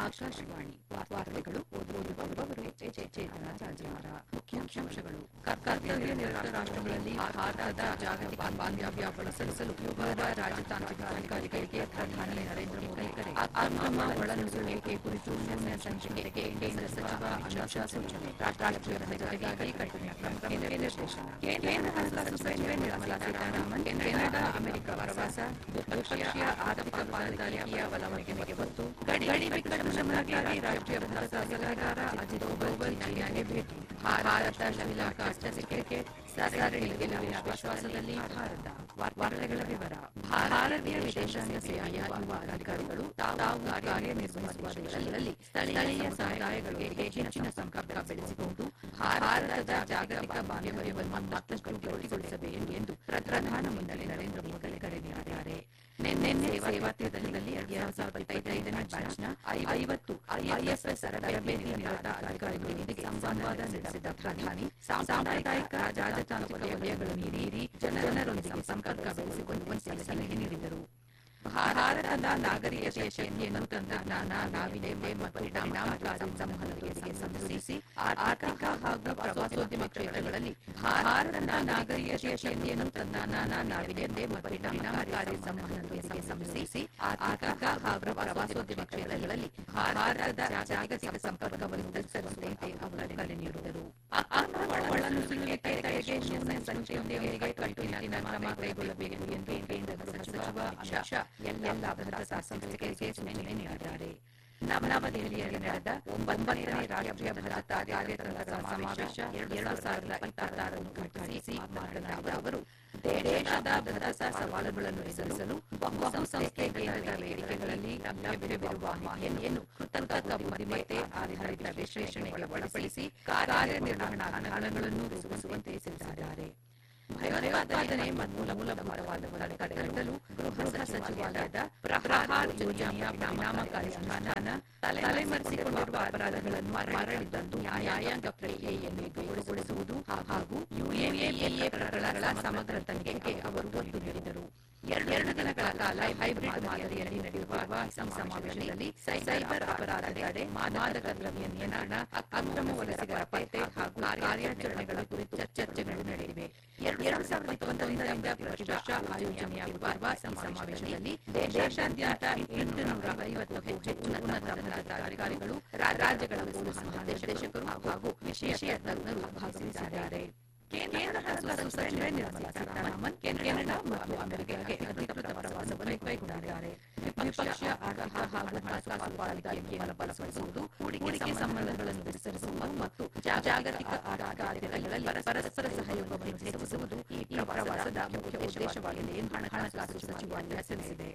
ಆಕಾಶವಾಣಿ ವಾರ್ತೆಗಳು ಓದುವವರು ಚೇತನ ರಾಜಾರ ಮುಖ್ಯಾಂಶಗಳು ಕರ್ತವ್ಯ ನಿರತ ರಾಷ್ಟ್ರಗಳಲ್ಲಿ ಭಾರತದ ಜಾಗತಿಕ ಬಾಂಧವ್ಯ ಬಳಸಲು ಯುವರ ರಾಜತಾಂತ್ರಿಕ ಅಧಿಕಾರಿಗಳಿಗೆ ಪ್ರಧಾನಿ ನರೇಂದ್ರ ಮೋದಿ ಕರೆ ಅಕ್ರಮ ಒಳನುಸುಳುವಿಕೆ ಕುರಿತು ಶೂನ್ಯ ಸಂಚಿಕೆಗೆ ಕೇಂದ್ರ ಸಚಿವ ಅಮಿತ್ ಶಾ ಸೂಚನೆ ರಾಷ್ಟ್ರೀಯ ಭದ್ರತೆಗಾಗಿ ಕಠಿಣ ಕ್ರಮ ನಿರ್ದೇಶನ ಕೇಂದ್ರ ಹಣಕಾಸು ಸಚಿವೆ ನಿರ್ಮಲಾ ಸೀತಾರಾಮನ್ ಕೆನಡಾ ಅಮೆರಿಕ ಪ್ರವಾಸ ದ್ವಿಪಕ್ಷೀಯ ಆರ್ಥಿಕ ಪಾಲುದಾರಿಕೆಯ ಬಲವರ್ಧನೆಗೆ ಒತ್ತು ಗಡಿ ಬಿಕ್ಕಟ್ಟು ಶಮನಕ್ಕಾಗಿ ರಾಷ್ಟ್ರೀಯ ಭದ್ರತಾ ಸಲಹೆಗಾರ ಅಜಿತ್ ದೋವಲ್ ಚೀನಾಗೆ ಭೇಟಿ ಭಾರತ ಶ್ರೀಲಂಕಾ ಅಷ್ಟಕ್ಕೆ ಸರಣಿ ಗೆಲುವಿನ ವಿಶ್ವಾಸದಲ್ಲಿ ಭಾರತ ವಾರ್ತೆಗಳ ವಿವರ ಭಾರತೀಯ ವಿದೇಶಾಂಗ ಸೇವೆಯ ಯುವ ಅಧಿಕಾರಿಗಳು ತಾವು ಕಾರ್ಯನಿರ್ವಹಿಸುವ ದೇಶಗಳಲ್ಲಿ ಸ್ಥಳೀಯ ಸಮುದಾಯಗಳಿಗೆ ಹೆಚ್ಚಿನ ಸಂಪರ್ಕ ಬೆಳೆಸಿಕೊಂಡು ಭಾರತದ ಜಾಗತಿಕ ಬಾಂಧವ್ಯವನ್ನು ಮತ್ತಷ್ಟು ಗಟ್ಟಿಗೊಳಿಸಬೇಕು ಎಂದು ಪ್ರಧಾನಮಂತ್ರಿ ನರೇಂದ್ರ ಮೋದಿ ಕರೆ ನೀಡಿದ್ದಾರೆ ನಿನ್ನೆ ಸೇವಾತೀರ್ಥದಲ್ಲಿ ಎರಡ್ ಸಾವಿರದ ಇಪ್ಪತ್ತೈದನೇ ಬ್ಯಾಚ್ನ ಐವತ್ತು ಐಎಫ್ಎಸ್ ತರಬೇತಿ ನಿರತ ಅಧಿಕಾರಿಗಳೊಂದಿಗೆ ಸಂವಾದ ನಡೆಸಿದ ಪ್ರಧಾನಿ ಸಾಂಪ್ರದಾಯಿಕ ರಾಜತಾಂತ್ರಿಕ ವಲಯಗಳನ್ನು ಮೀರಿ ಜನರೊಂದಿಗೆ ಸಂಪರ್ಕ ಬೆಳೆಸಿಕೊಳ್ಳುವ ಸಲಹೆ ನೀಡಿದರು ಭಾರತದ ನಾಗರಿಕತೆಯ ಶೈಲಿಯನ್ನು ತಂತ್ರಜ್ಞಾನ ನಾವೀನ್ಯತೆ ಮತ್ತು ಪರಿಣಾಮಕಾರಿ ಸಂವಹನದೊಂದಿಗೆ ಸಂಬಂಧಿಸಿ ಆರ್ಥಿಕ ಹಾಗೂ ಪ್ರವಾಸೋದ್ಯಮ ಕ್ಷೇತ್ರಗಳಲ್ಲಿ ಭಾರತದ ನಾಗರಿಕತೆಯ ಶೈಲಿಯನ್ನು ತಂತ್ರಜ್ಞಾನ ನಾವೀನ್ಯತೆ ಮತ್ತು ಪರಿಣಾಮಕಾರಿ ಸಂವಹನದೊಂದಿಗೆ ಸಂಬಂಧಿಸಿ ಆರ್ಥಿಕ ಹಾಗೂ ಪ್ರವಾಸೋದ್ಯಮ ಕ್ಷೇತ್ರಗಳಲ್ಲಿ ಭಾರತದ ಜಾಗತಿಕ ಸಂಪರ್ಕವನ್ನು ವಿಸ್ತರಿಸುವಂತೆ ಅವರು ಕರೆ ನೀಡಿದರು ಒಳನುಸುಳುವಿಕೆ ಶೂನ್ಯ ಸಂಖ್ಯೆಯೊಂದಿಗೆ ಕಟ್ಟುನಿಟ್ಟಿನ ಕ್ರಮ ಕೈಗೊಳ್ಳಬೇಕು ಎಂದು ಕೇಂದ್ರ ಗೃಹ ಸಚಿವ ಅಮಿತ್ ಶಾ ಎಲ್ಲ ಭದ್ರತಾ ಸಂಸ್ಥೆಗಳಿಗೆ ಸೂಚನೆ ನೀಡಿದ್ದಾರೆ ನವದೆಹಲಿಯಲ್ಲಿ ನಡೆದ ಒಂಬತ್ತನೇ ರಾಷ್ಟ್ರೀಯ ಭದ್ರತಾ ಕಾರ್ಯತಂತ್ರದ ಸಮಾವೇಶ ಎರಡು ಸಾವಿರದ ಇಪ್ಪತ್ತಾರನ್ನು ಉದ್ಘಾಟಿಸಿ ಮಾತನಾಡಿದ ಅವರು ದೇಶದ ಭದ್ರತಾ ಸವಾಲುಗಳನ್ನು ಎದುರಿಸಲು ಬಹುಸಂಸ್ಥೆ ಕೇಂದ್ರದ ವೇದಿಕೆಗಳಲ್ಲಿ ಲಭ್ಯವಿರುವ ಮಾಹಿತಿಯನ್ನು ಕೃತಕ ಬುದ್ಧಿಮತ್ತೆ ಆಧಾರಿತ ವಿಶ್ಲೇಷಣೆಗೆ ಒಳಪಡಿಸಿ ಕಾರ್ಯನಿರ್ವಹಣಾ ಹಣಗಳನ್ನು ರೂಪಿಸುವಂತೆ ತಿಳಿಸಿದ್ದಾರೆ ಭಯೋತ್ಪಾದನೆ ಮತ್ತು ಮೂಲಭೂತವಾದವನ್ನು ತಡೆಗಟ್ಟಲು ಗೃಹ ಸಚಿವಾಲಯದ ಪ್ರಹಾರ್ ಯೋಜನೆಯ ಪರಿಣಾಮಕಾರಿ ಅನುಷ್ಠಾನ ತಲೆಮರೆಸಿಕೊಂಡಿರುವ ಅಪರಾಧಗಳನ್ನು ಮರಳಿದಂದು ನ್ಯಾಯಾಂಗ ಪ್ರಕ್ರಿಯೆಯನ್ನು ಕೈಗೊಳಿಸುವುದು ಹಾಗೂ ಯುಎಎ ಪ್ರಕರಣಗಳ ಸಮಗ್ರ ತನಿಖೆಗೆ ಅವರು ಒತ್ತು ನೀಡಿದರು ಎರಡು ದಿನಗಳ ಕಾಲ ಹೈಬ್ರಿಡ್ ಮಾದರಿಯಲ್ಲಿ ನಡೆಯುವ ಈ ಸಮಾವೇಶದಲ್ಲಿ ಸೈಬರ್ ಅಪರಾಧ ತಡೆ ಮಾದಕ ದ್ರವ್ಯ ನಿಯಂತ್ರಣ ಅಕ್ರಮ ವಲಸಿಗರ ಪತ್ತೆ ಹಾಗೂ ಕಾರ್ಯಾಚರಣೆಗಳ ಕುರಿತು ಚರ್ಚೆಗಳು ನಡೆದಿವೆ ಎರಡು ಸಾವಿರದ ಇಪ್ಪತ್ತೊಂದರಿಂದ ಪ್ರತಿ ವರ್ಷ ಆಯೋಜನೆಯಾಗುವ ಈ ಸಮಾವೇಶದಲ್ಲಿ ದೇಶಾದ್ಯಂತ ಎಂಟುನೂರ ಐವತ್ತಕ್ಕೂ ಹೆಚ್ಚು ಉನ್ನತ ಭದ್ರತಾ ಅಧಿಕಾರಿಗಳು ರಾಜ್ಯಗಳ ಪೊಲೀಸ್ ಮಹಾನಿರ್ದೇಶಕರು ಹಾಗೂ ವಿಶೇಷ ತಜ್ಞರು ಭಾಗವಹಿಸಿದ್ದಾರೆ ಕೇಂದ್ರ ಹಣಕಾಸು ಸಚಿವೆ ನಿರ್ಮಲಾ ಸೀತಾರಾಮನ್ ಕೆನಡಾ ಮತ್ತು ಅಮೆರಿಕಕ್ಕೆ ಅಧಿಕೃತ ಪ್ರವಾಸವನ್ನು ಕೈಗೊಂಡಿದ್ದಾರೆ ದ್ವಿಪಕ್ಷೀಯ ಆರ್ಥಿಕ ಹಾಗೂ ಹಣಕಾಸು ಪಾಲುದಾರಿಕೆಯನ್ನು ಬಲಪಡಿಸುವುದು ಹೂಡಿಕೆ ಸಂಬಂಧಗಳನ್ನು ವಿಸ್ತರಿಸುವುದು ಮತ್ತು ಜಾಗತಿಕ ಆರ್ಥಿಕತೆಗಳಲ್ಲಿ ಪರಸ್ಪರ ಸಹಯೋಗವನ್ನು ಹೆಚ್ಚಿಸುವುದು ಈ ಪ್ರವಾಸದ ಮುಖ್ಯ ಉದ್ದೇಶವಾಗಿದೆ ಎಂದು ಹಣಕಾಸು ಸಚಿವಾಲಯ ತಿಳಿಸಿದೆ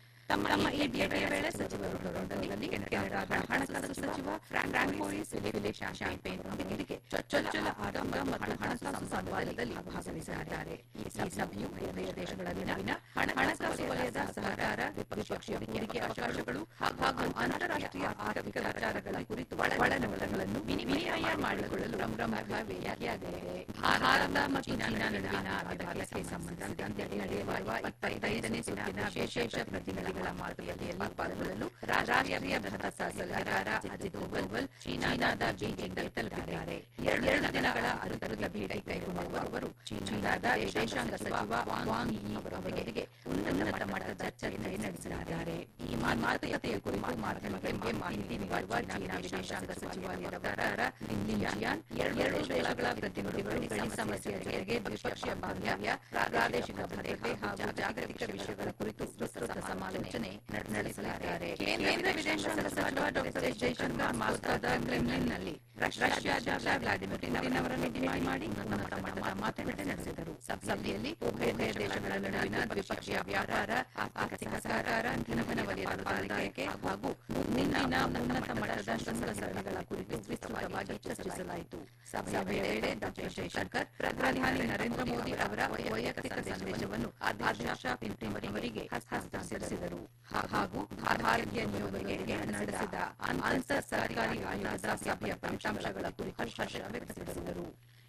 ತಮ್ಮ ಈ ಭೇಟಿಯ ವೇಳೆ ಸಚಿವರು ಟೊರೊಂಟೊದಲ್ಲಿ ಕೆನಡಾದ ಹಣಕಾಸು ಸಚಿವ ಫ್ರಾಂಕ್ ಮೋರಿಸ್ ಫಿಲಿಪ್ ಶಾಂಪೇನ್ ಅವರೊಂದಿಗೆ ಚೊಚ್ಚಲ ಆರಂಭ ಮತ್ತು ಹಣಕಾಸು ಸಂವಾದದಲ್ಲಿ ಭಾಗವಹಿಸಲಿದ್ದಾರೆ ಈ ಸಭೆಯು ಉಭಯ ದೇಶಗಳ ನಡುವಿನ ಹಣಕಾಸು ವಲಯದ ಸಹಕಾರ ದ್ವಿಪಕ್ಷೀಯ ಹೂಡಿಕೆ ಅವಕಾಶಗಳು ಹಾಗೂ ಅಂತಾರಾಷ್ಟ್ರೀಯ ಆರ್ಥಿಕ ವಿಚಾರಗಳ ಕುರಿತು ಒಳನವಲಗಳನ್ನು ವಿನಿಮಯ ಮಾಡಿಕೊಳ್ಳಲು ಪ್ರಮುಖ ವೇದಿಕೆಯಾಗಲಿದೆ ಭಾರತ ಮತ್ತು ಚೀನಾ ನಡುವಿನ ವ್ಯವಹಾರಕ್ಕೆ ಸಂಬಂಧಿಸಿದಂತೆ ನಡೆಯುವ ಇಪ್ಪತ್ತೈದನೇ ಸುತ್ತಿನ ವಿಶೇಷ ಪ್ರತಿನಿಧಿಗಳ ಮಾತುಕತೆಯಲ್ಲಿ ಪಾಲ್ಗೊಳ್ಳಲು ರಾಷ್ಟ್ರೀಯ ಭದ್ರತಾ ಸಲಹೆಗಾರ ಅಜಿತ್ ದೋವಲ್ ಚೀನಾದ ಬೀಜಿಂಗ್ ತಲುಪಿದ್ದಾರೆ ಎರಡು ದಿನಗಳ ಅಧಿಕೃತ ಭೇಟಿ ಕೈಗೊಂಡಿರುವ ಅವರು ಚೀನಾದ ವಿದೇಶಾಂಗ ಸಚಿವ ವಾಂಗ್ ಯಿ ಅವರೊಂದಿಗೆ ಉನ್ನತ ಮಟ್ಟದ ಚರ್ಚೆ ನಡೆಸಿದ್ದಾರೆ ಈ ಮಾತುಕತೆಯ ಕುರಿತು ಮಾಧ್ಯಮಗಳಿಗೆ ಮಾಹಿತಿ ನೀಡಿರುವ ಚೀನಾ ವಿದೇಶಾಂಗ ಸಚಿವಾಲಯದ ವಕ್ತಾರ ಲಿನ್ ಜಿಯಾನ್ ಎರಡು ದೇಶಗಳ ಪ್ರತಿನಿಧಿಗಳು ಗಡಿ ಸಮಸ್ಯೆಯ ಜೊತೆಗೆ ದ್ವಿಪಕ್ಷೀಯ ಬಾಂಧವ್ಯ ಪ್ರಾದೇಶಿಕ ಭದ್ರತೆ ಹಾಗೂ ಜಾಗತಿಕ ವಿಷಯಗಳ ಕುರಿತು ವಿಸ್ತೃತ ಸಮಾಲೋಚನೆ ನಡೆಸಲಿದ್ದಾರೆ ಕೇಂದ್ರ ವಿದೇಶಾಂಗ ಸಚಿವ ಡಾಕ್ಟರ್ ಎಸ್ ಜೈಶಂಕರ್ ಮಾಸ್ಕೋದ ಕ್ರೆಮ್ಲಿನ್ನಲ್ಲಿ ರಷ್ಯಾದ ವ್ಲಾದಿಮಿರ್ ಪುಟಿನ್ ಅವರನ್ನು ಭೇಟಿ ಮಾಡಿ ಉನ್ನತ ಮಟ್ಟದ ಮಾತುಕತೆ ನಡೆಸಿದರು ಸಭೆಯಲ್ಲಿ ಉಭಯ ದೇಶಗಳ ನಡುವಿನ ದ್ವಿಪಕ್ಷೀಯ ವ್ಯಾಪಾರ ಆರ್ಥಿಕ ಸಹಕಾರ ಇಂಧನ ವಲಯದ ಪಾಲುದಾರಿಕೆ ಹಾಗೂ ಮುಂದಿನ ಉನ್ನತ ಮಟ್ಟದ ಶೃಂಗಸಭೆಗಳ ಕುರಿತು ವಿಸ್ತೃತವಾಗಿ ಚರ್ಚಿಸಲಾಯಿತು ಸಭೆಯ ವೇಳೆ ಡಾಕ್ಟರ್ ಜೈಶಂಕರ್ ಪ್ರಧಾನಿ ನರೇಂದ್ರ ಮೋದಿ ಅವರ ವೈಯಕ್ತಿಕ ಸಂದೇಶವನ್ನು ಅಧ್ಯಕ್ಷ ಪಿಂಟಿನ್ ಅವರಿಗೆ ಹಸ್ತಾಂತರಿಸಿದರು ಹಾಗೂ ಭಾರತೀಯ ನಿಯೋಗಗಳಿಗೆ ನಡೆಸಿದ ಅಂತರ್ ಸರ್ಕಾರಿ ಆಯೋಗದ ಸಭೆಯ ಫಲಿತಾಂಶಗಳ ಕುರಿತು ಹರ್ಷ ವ್ಯಕ್ತಪಡಿಸಿದರು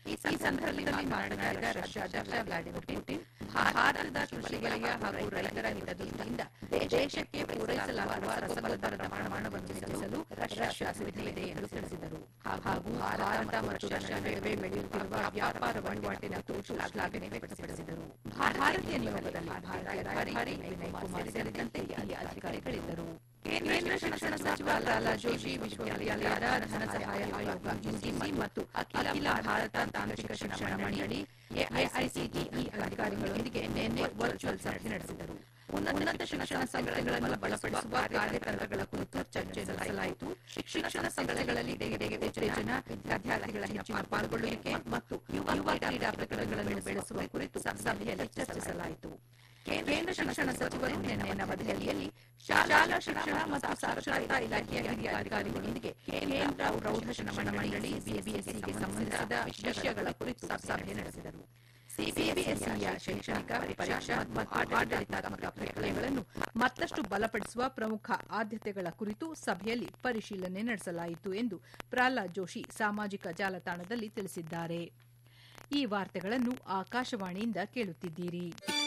ಈ ಸಂದರ್ಭದಲ್ಲಿ ಮಾತನಾಡಿದ ರಷ್ಯಾ ಅಧ್ಯಕ್ಷ ವ್ಲಾಡಿಮಿರ್ ಪುಟಿನ್ ಭಾರತದ ಕೃಷಿ ವಲಯ ಹಾಗೂ ರೈತರ ಹಿತದೃಷ್ಟಿಯಿಂದ ದೇಶಕ್ಕೆ ಪೂರೈಸಲಾಗುವ ರಸಗೊಬ್ಬರದ ಪ್ರಮಾಣವನ್ನು ಹೆಚ್ಚಿಸಲು ರಷ್ಯಾ ಸಿದ್ಧವಿದೆ ಎಂದು ತಿಳಿಸಿದರು ಹಾಗೂ ಭಾರತ ಮತ್ತು ರಷ್ಯಾ ನಡುವೆ ಬೆಳೆಯುತ್ತಿರುವ ವ್ಯಾಪಾರ ವಹಿವಾಟಿನ ಕುರಿತು ಶ್ಲಾಘನೆ ವ್ಯಕ್ತಪಡಿಸಿದರು ಭಾರತೀಯ ನಿಯೋಗದಲ್ಲಿ ಭಾರತೀಯ ರಾಯಭಾರಿ ವಿನಯ್ ಕುಮಾರ್ ಸೇರಿದಂತೆ ಅಲ್ಲಿ ಅಧಿಕಾರಿಗಳಿದ್ದರು ಕೇಂದ್ರ ಶಿಕ್ಷಣ ಸಚಿವ ಪ್ರಹ್ಲಾದ್ ಜೋಶಿ ವಿಶ್ವವಿದ್ಯಾಲಯದ ಧನ ಸಹಾಯ ಆಯೋಗ ಯುಜಿಸಿ ಮತ್ತು ಅಖಿಲ ಭಾರತ ತಾಂತ್ರಿಕ ಶಿಕ್ಷಣ ಮಂಡಳಿ ಎಐಸಿಟಿಇ ಅಧಿಕಾರಿಗಳೊಂದಿಗೆ ನಿನ್ನೆ ವರ್ಚುವಲ್ ಸಭೆ ನಡೆಸಿದರು ಉನ್ನತ ಶಿಕ್ಷಣ ಸಂಸ್ಥೆಗಳನ್ನು ಬಲಪಡಿಸುವ ಕಾರ್ಯತಂತ್ರಗಳ ಕುರಿತು ಚರ್ಚೆ ನಡೆಸಲಾಯಿತು ಶಿಕ್ಷಣ ಸಂಸ್ಥೆಗಳಲ್ಲಿ ಉತ್ತೇಜನ ವಿದ್ಯಾರ್ಥಿಗಳ ಹೆಚ್ಚಿನ ಪಾಲ್ಗೊಳ್ಳುವಿಕೆ ಮತ್ತು ಯುವ ಕ್ರೀಡಾ ಪ್ರಕರಣಗಳನ್ನು ಬೆಳೆಸುವ ಕುರಿತು ಸಭೆಯಲ್ಲಿ ಚರ್ಚಿಸಲಾಯಿತು ಕೇಂದ್ರ ಶಿಕ್ಷಣ ಸಚಿವರು ನಿನ್ನೆ ನವದೆಹಲಿಯಲ್ಲಿ ಶಾಲಾ ಶಿಕ್ಷಣ ಮತ್ತು ಸಾಕ್ಷರತಾ ಇಲಾಖೆಯ ಹಿರಿಯ ಅಧಿಕಾರಿಗಳೊಂದಿಗೆ ಕೇಂದ್ರ ಪ್ರೌಢಶಿಕ್ಷಣ ಮಂಡಳಿ ಸಿಬಿಎಸ್ಇಗೆ ಸಂಬಂಧಿಸಿದ ವಿಷಯಗಳ ಕುರಿತು ಸಭೆ ನಡೆಸಿದರು ಸಿಬಿಎಸ್ಇಯ ಶೈಕ್ಷಣಿಕ ಪರೀಕ್ಷಾ ಮತ್ತು ಆಡಳಿತಾತ್ಮಕ ಪ್ರಕ್ರಿಯೆಗಳನ್ನು ಮತ್ತಷ್ಟು ಬಲಪಡಿಸುವ ಪ್ರಮುಖ ಆದ್ಯತೆಗಳ ಕುರಿತು ಸಭೆಯಲ್ಲಿ ಪರಿಶೀಲನೆ ನಡೆಸಲಾಯಿತು ಎಂದು ಪ್ರಹ್ಲಾದ್ ಜೋಶಿ ಸಾಮಾಜಿಕ ಜಾಲತಾಣದಲ್ಲಿ ತಿಳಿಸಿದ್ದಾರೆ ಈ ವಾರ್ತೆಗಳನ್ನು ಆಕಾಶವಾಣಿಯಿಂದ ಕೇಳುತ್ತಿದ್ದೀರಿ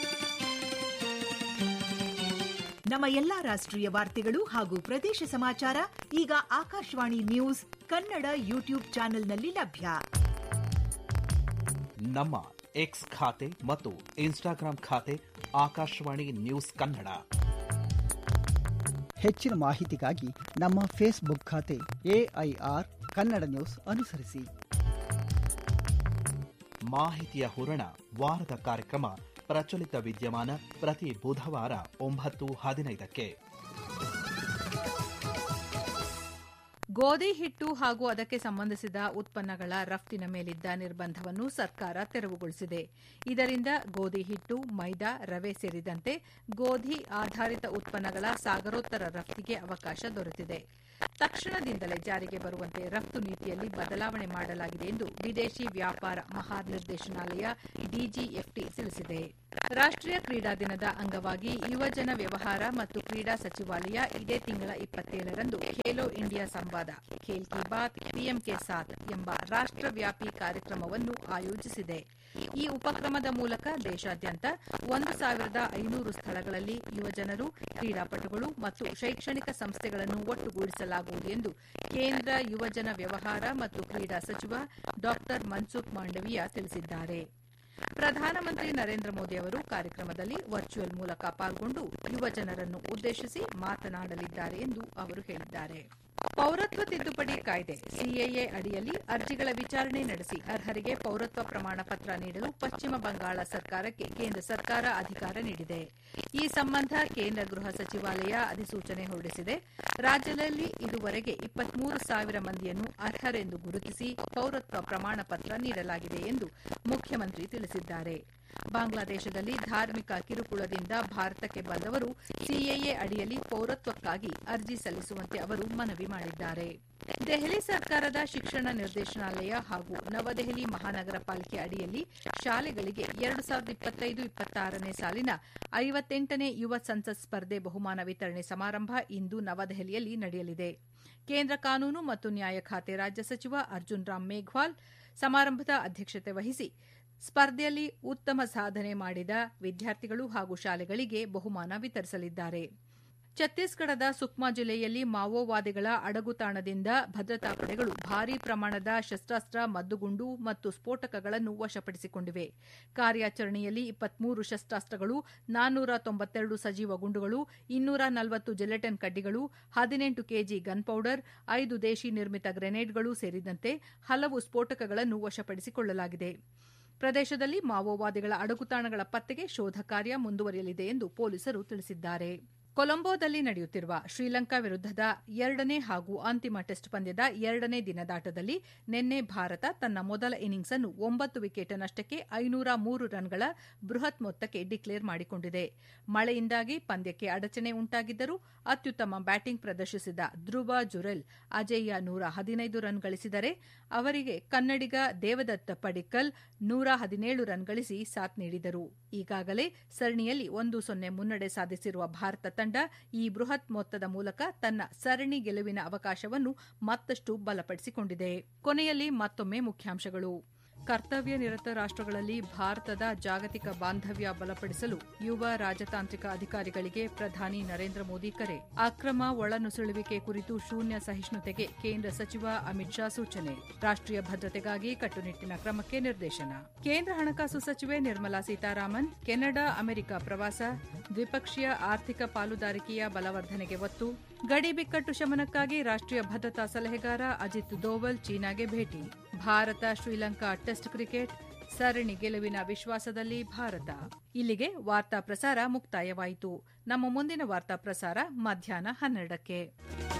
ನಮ್ಮ ಎಲ್ಲಾ ರಾಷ್ಟ್ರೀಯ ವಾರ್ತೆಗಳು ಹಾಗೂ ಪ್ರದೇಶ ಸಮಾಚಾರ ಈಗ ಆಕಾಶವಾಣಿ ನ್ಯೂಸ್ ಕನ್ನಡ ಯೂಟ್ಯೂಬ್ ಚಾನೆಲ್ನಲ್ಲಿ ಲಭ್ಯ ನಮ್ಮ ಎಕ್ಸ್ ಖಾತೆ ಮತ್ತು ಇನ್ಸ್ಟಾಗ್ರಾಂ ಖಾತೆ ಆಕಾಶವಾಣಿ ನ್ಯೂಸ್ ಕನ್ನಡ ಹೆಚ್ಚಿನ ಮಾಹಿತಿಗಾಗಿ ನಮ್ಮ ಫೇಸ್ಬುಕ್ ಖಾತೆ ಎಐಆರ್ ಕನ್ನಡ ನ್ಯೂಸ್ ಅನುಸರಿಸಿ ಮಾಹಿತಿಯ ಹೂರಣ ವಾರದ ಕಾರ್ಯಕ್ರಮ ಪ್ರಚಲಿತ ವಿದ್ಯಮಾನ ಪ್ರತಿ ಬುಧವಾರ ಒಂಬತ್ತು ಹದಿನೈದಕ್ಕೆ ಗೋಧಿ ಹಿಟ್ಟು ಹಾಗೂ ಅದಕ್ಕೆ ಸಂಬಂಧಿಸಿದ ಉತ್ಪನ್ನಗಳ ರಫ್ತಿನ ಮೇಲಿದ್ದ ನಿರ್ಬಂಧವನ್ನು ಸರ್ಕಾರ ತೆರವುಗೊಳಿಸಿದೆ ಇದರಿಂದ ಗೋಧಿ ಹಿಟ್ಟು ಮೈದಾ ರವೆ ಸೇರಿದಂತೆ ಗೋಧಿ ಆಧಾರಿತ ಉತ್ಪನ್ನಗಳ ಸಾಗರೋತ್ತರ ರಫ್ತಿಗೆ ಅವಕಾಶ ದೊರೆತಿದೆ ತಕ್ಷಣದಿಂದಲೇ ಜಾರಿಗೆ ಬರುವಂತೆ ರಫ್ತು ನೀತಿಯಲ್ಲಿ ಬದಲಾವಣೆ ಮಾಡಲಾಗಿದೆ ಎಂದು ವಿದೇಶಿ ವ್ಯಾಪಾರ ಮಹಾನಿರ್ದೇಶನಾಲಯ ಡಿಜಿಎಫ್ಟಿ ತಿಳಿಸಿದೆ ರಾಷ್ಟೀಯ ಕ್ರೀಡಾ ದಿನದ ಅಂಗವಾಗಿ ಯುವಜನ ವ್ಯವಹಾರ ಮತ್ತು ಕ್ರೀಡಾ ಸಚಿವಾಲಯ ಇದೇ ತಿಂಗಳ ಇಪ್ಪತ್ತೇಳರಂದು ಖೇಲೋ ಇಂಡಿಯಾ ಸಂವಾದ ಖೇಲ್ ಕಿ ಬಾತ್ ಪಿಎಂ ಕೆ ಸಾಥ್ ಎಂಬ ರಾಷ್ಟವ್ಯಾಪಿ ಕಾರ್ಯಕ್ರಮವನ್ನು ಆಯೋಜಿಸಿದೆ ಈ ಉಪಕ್ರಮದ ಮೂಲಕ ದೇಶಾದ್ಯಂತ ಒಂದು ಸಾವಿರದ ಐನೂರು ಸ್ಥಳಗಳಲ್ಲಿ ಯುವಜನರು ಕ್ರೀಡಾಪಟುಗಳು ಮತ್ತು ಶೈಕ್ಷಣಿಕ ಸಂಸ್ಥೆಗಳನ್ನು ಒಟ್ಟುಗೂಡಿಸಲಾಗುವುದು ಎಂದು ಕೇಂದ್ರ ಯುವಜನ ವ್ಯವಹಾರ ಮತ್ತು ಕ್ರೀಡಾ ಸಚಿವ ಡಾ ಮನ್ಸುಖ್ ಮಾಂಡವೀಯ ತಿಳಿಸಿದ್ದಾರೆ ಪ್ರಧಾನಮಂತ್ರಿ ನರೇಂದ್ರ ಮೋದಿ ಅವರು ಕಾರ್ಯಕ್ರಮದಲ್ಲಿ ವರ್ಚುವಲ್ ಮೂಲಕ ಪಾಲ್ಗೊಂಡು ಯುವಜನರನ್ನು ಉದ್ದೇಶಿಸಿ ಮಾತನಾಡಲಿದ್ದಾರೆ ಎಂದು ಅವರು ಹೇಳಿದ್ದಾರೆ ಪೌರತ್ವ ತಿದ್ದುಪಡಿ ಕಾಯ್ದೆ ಸಿಎಎ ಅಡಿಯಲ್ಲಿ ಅರ್ಜಿಗಳ ವಿಚಾರಣೆ ನಡೆಸಿ ಅರ್ಹರಿಗೆ ಪೌರತ್ವ ಪ್ರಮಾಣ ಪತ್ರ ನೀಡಲು ಪಶ್ಚಿಮ ಬಂಗಾಳ ಸರ್ಕಾರಕ್ಕೆ ಕೇಂದ್ರ ಸರ್ಕಾರ ಅಧಿಕಾರ ನೀಡಿದೆ ಈ ಸಂಬಂಧ ಕೇಂದ್ರ ಗೃಹ ಸಚಿವಾಲಯ ಅಧಿಸೂಚನೆ ಹೊರಡಿಸಿದೆ ರಾಜ್ಯದಲ್ಲಿ ಇದುವರೆಗೆ ಇಪ್ಪತ್ಮೂರು ಸಾವಿರ ಮಂದಿಯನ್ನು ಅರ್ಹರೆಂದು ಗುರುತಿಸಿ ಪೌರತ್ವ ಪ್ರಮಾಣ ಪತ್ರ ನೀಡಲಾಗಿದೆ ಎಂದು ಮುಖ್ಯಮಂತ್ರಿ ತಿಳಿಸಿದ್ದಾರೆ ಬಾಂಗ್ಲಾದೇಶದಲ್ಲಿ ಧಾರ್ಮಿಕ ಕಿರುಕುಳದಿಂದ ಭಾರತಕ್ಕೆ ಬಂದವರು ಸಿಎಎ ಅಡಿಯಲ್ಲಿ ಪೌರತ್ವಕ್ಕಾಗಿ ಅರ್ಜಿ ಸಲ್ಲಿಸುವಂತೆ ಅವರು ಮನವಿ ಮಾಡಿದ್ದಾರೆ ದೆಹಲಿ ಸರ್ಕಾರದ ಶಿಕ್ಷಣ ನಿರ್ದೇಶನಾಲಯ ಹಾಗೂ ನವದೆಹಲಿ ಮಹಾನಗರ ಪಾಲಿಕೆ ಅಡಿಯಲ್ಲಿ ಶಾಲೆಗಳಿಗೆ ಎರಡು ಸಾವಿರದ ಇಪ್ಪತ್ತೈದು ಇಪ್ಪತ್ತಾರನೇ ಸಾಲಿನ ಐವತ್ತೆಂಟನೇ ಯುವ ಸಂಸತ್ ಸ್ಪರ್ಧೆ ಬಹುಮಾನ ವಿತರಣೆ ಸಮಾರಂಭ ಇಂದು ನವದೆಹಲಿಯಲ್ಲಿ ನಡೆಯಲಿದೆ ಕೇಂದ್ರ ಕಾನೂನು ಮತ್ತು ನ್ಯಾಯ ಖಾತೆ ರಾಜ್ಯ ಸಚಿವ ಅರ್ಜುನ್ ರಾಮ್ ಮೇಘ್ವಾಲ್ ಸಮಾರಂಭದ ಅಧ್ಯಕ್ಷತೆ ವಹಿಸಿ ಸ್ಪರ್ಧೆಯಲ್ಲಿ ಉತ್ತಮ ಸಾಧನೆ ಮಾಡಿದ ವಿದ್ಯಾರ್ಥಿಗಳು ಹಾಗೂ ಶಾಲೆಗಳಿಗೆ ಬಹುಮಾನ ವಿತರಿಸಲಿದ್ದಾರೆ ಛತ್ತೀಸ್ಗಢದ ಸುಕ್ಮಾ ಜಿಲ್ಲೆಯಲ್ಲಿ ಮಾವೋವಾದಿಗಳ ಅಡಗುತಾಣದಿಂದ ಭದ್ರತಾ ಪಡೆಗಳು ಭಾರೀ ಪ್ರಮಾಣದ ಶಸ್ತಾಸ್ತ್ರ ಮದ್ದುಗುಂಡು ಮತ್ತು ಸ್ಫೋಟಕಗಳನ್ನು ವಶಪಡಿಸಿಕೊಂಡಿವೆ ಕಾರ್ಯಾಚರಣೆಯಲ್ಲಿ ಇಪ್ಪತ್ಮೂರು ಶಸ್ತಾಸ್ತ್ರಗಳು ನಾನ್ನೂರ ತೊಂಬತ್ತೆರಡು ಸಜೀವ ಗುಂಡುಗಳು ಇನ್ನೂರ ನಲವತ್ತು ಜೆಲೆಟಿನ್ ಕಡ್ಡಿಗಳು ಹದಿನೆಂಟು ಕೆಜಿ ಗನ್ ಪೌಡರ್ ಐದು ದೇಶಿ ನಿರ್ಮಿತ ಗ್ರೆನೇಡ್ಗಳು ಸೇರಿದಂತೆ ಹಲವು ಸ್ಫೋಟಕಗಳನ್ನು ವಶಪಡಿಸಿಕೊಳ್ಳಲಾಗಿದೆ ಪ್ರದೇಶದಲ್ಲಿ ಮಾವೋವಾದಿಗಳ ಅಡಗುತಾಣಗಳ ಪತ್ತೆಗೆ ಶೋಧ ಕಾರ್ಯ ಮುಂದುವರಿಯಲಿದೆ ಎಂದು ಪೊಲೀಸರು ತಿಳಿಸಿದ್ದಾರೆ ಕೊಲಂಬೋದಲ್ಲಿ ನಡೆಯುತ್ತಿರುವ ಶ್ರೀಲಂಕಾ ವಿರುದ್ದದ ಎರಡನೇ ಹಾಗೂ ಅಂತಿಮ ಟೆಸ್ಟ್ ಪಂದ್ಯದ ಎರಡನೇ ದಿನದಾಟದಲ್ಲಿ ನಿನ್ನೆ ಭಾರತ ತನ್ನ ಮೊದಲ ಇನ್ನಿಂಗ್ಸ್ ಅನ್ನು ಒಂಬತ್ತು ವಿಕೆಟ್ ನಷ್ಟಕ್ಕೆ ಐನೂರ ಮೂರು ರನ್ಗಳ ಬೃಹತ್ ಮೊತ್ತಕ್ಕೆ ಡಿಕ್ಲೇರ್ ಮಾಡಿಕೊಂಡಿದೆ ಮಳೆಯಿಂದಾಗಿ ಪಂದ್ಯಕ್ಕೆ ಅಡಚಣೆ ಉಂಟಾಗಿದ್ದರೂ ಅತ್ಯುತ್ತಮ ಬ್ಯಾಟಿಂಗ್ ಪ್ರದರ್ಶಿಸಿದ ಧ್ರುವ ಜುರೆಲ್ ಅಜೇಯ ನೂರ ಹದಿನೈದು ರನ್ ಗಳಿಸಿದರೆ ಅವರಿಗೆ ಕನ್ನಡಿಗ ದೇವದತ್ತ ಪಡಿಕ್ಕಲ್ ನೂರ ಹದಿನೇಳು ರನ್ ಗಳಿಸಿ ಸಾಥ್ ನೀಡಿದರು ಈಗಾಗಲೇ ಸರಣಿಯಲ್ಲಿ ಒಂದು ಸೊನ್ನೆ ಮುನ್ನಡೆ ಸಾಧಿಸಿರುವ ಭಾರತ ತಂಡ ಈ ಬೃಹತ್ ಮೊತ್ತದ ಮೂಲಕ ತನ್ನ ಸರಣಿ ಗೆಲುವಿನ ಅವಕಾಶವನ್ನು ಮತ್ತಷ್ಟು ಬಲಪಡಿಸಿಕೊಂಡಿದೆ ಕೊನೆಯಲ್ಲಿ ಮತ್ತೊಮ್ಮೆ ಮುಖ್ಯಾಂಶಗಳು ಕರ್ತವ್ಯ ನಿರತ ರಾಷ್ಟಗಳಲ್ಲಿ ಭಾರತದ ಜಾಗತಿಕ ಬಾಂಧವ್ಯ ಬಲಪಡಿಸಲು ಯುವ ರಾಜತಾಂತ್ರಿಕ ಅಧಿಕಾರಿಗಳಿಗೆ ಪ್ರಧಾನಿ ನರೇಂದ್ರ ಮೋದಿ ಕರೆ ಅಕ್ರಮ ಒಳನುಸುಳುವಿಕೆ ಕುರಿತು ಶೂನ್ಯ ಸಹಿಷ್ಣುತೆಗೆ ಕೇಂದ್ರ ಸಚಿವ ಅಮಿತ್ ಶಾ ಸೂಚನೆ ರಾಷ್ಟೀಯ ಭದ್ರತೆಗಾಗಿ ಕಟ್ಟುನಿಟ್ಟಿನ ಕ್ರಮಕ್ಕೆ ನಿರ್ದೇಶನ ಕೇಂದ್ರ ಹಣಕಾಸು ಸಚಿವೆ ನಿರ್ಮಲಾ ಸೀತಾರಾಮನ್ ಕೆನಡಾ ಅಮೆರಿಕ ಪ್ರವಾಸ ದ್ವಿಪಕ್ಷೀಯ ಆರ್ಥಿಕ ಪಾಲುದಾರಿಕೆಯ ಬಲವರ್ಧನೆಗೆ ಒತ್ತು ಗಡಿ ಬಿಕ್ಕಟ್ಟು ಶಮನಕ್ಕಾಗಿ ರಾಷ್ಟೀಯ ಭದ್ರತಾ ಸಲಹೆಗಾರ ಅಜಿತ್ ದೋವಲ್ ಚೀನಾಗೆ ಭೇಟಿ ಭಾರತ ಶ್ರೀಲಂಕಾ ಟೆಸ್ಟ್ ಕ್ರಿಕೆಟ್ ಸರಣಿ ಗೆಲುವಿನ ವಿಶ್ವಾಸದಲ್ಲಿ ಭಾರತ ಇಲ್ಲಿಗೆ ವಾರ್ತಾ ಪ್ರಸಾರ ಮುಕ್ತಾಯವಾಯಿತು ನಮ್ಮ ಮುಂದಿನ ವಾರ್ತಾ ಪ್ರಸಾರ ಮಧ್ಯಾಹ್ನ ಹನ್ನೆರಡಕ್ಕೆ